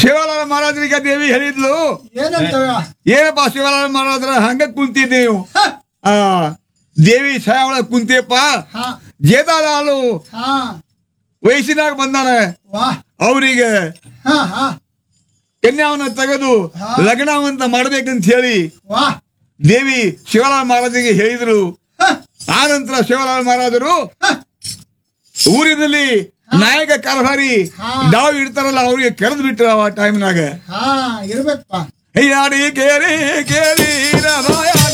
ಶಿವಲಾಲ ಮಹಾರಾಜರಿಗೆ ದೇವಿ ಹೇಳಿದ್ಲು ಏನಂತವ ಏನಪ್ಪ ಶಿವಲಾಲ ಮಹಾರಾಜರ ಹಂಗ ಕುಂತಿದ್ದೆ ನೀವು ಹ, ಆ ದೇವಿ ಛಾಯಾವಳ ಕುಂತಿಯಪ್ಪ ಹಾ ಜೇದಾಲಾಲು ಹಾ ವಯಸ್ಸಿನಾಗ ಬಂದಾನ ವಾ ಅವರಿಗೆ ಹಾ ಹಾ ಕನ್ಯಾವನ್ನ ತೆಗೆದು ಹಾ. ಲಗ್ನವಂತ ಮಾಡ್ಬೇಕಂತ ಹೇಳಿ ವಾ ದೇವಿ ಶಿವಲಾಲ ಮಹಾರಾಜರಿಗೆ ಹೇಳಿದ್ರು ಹ, ಆ ನಂತರ ಶಿವಲಾಲ ಮಹಾರಾಜರು ಹ, ಊರಿನಲ್ಲಿ ನಾಯಕ ಕಾರ್ಭಾರಿ ಹಾ. ಡಾವ್ ಇಡ್ತಾರಲ್ಲ ಅವ್ರಿಗೆ ಕರೆದು ಬಿಟ್ರು ಆ ಟೈಮ್ನಾಗ ಹಾ ಇರ್ಬೇಕಪ್ಪ ಯಾರಿ ಕೇಳಿ ಕೇಳಿ ರಮಾಯ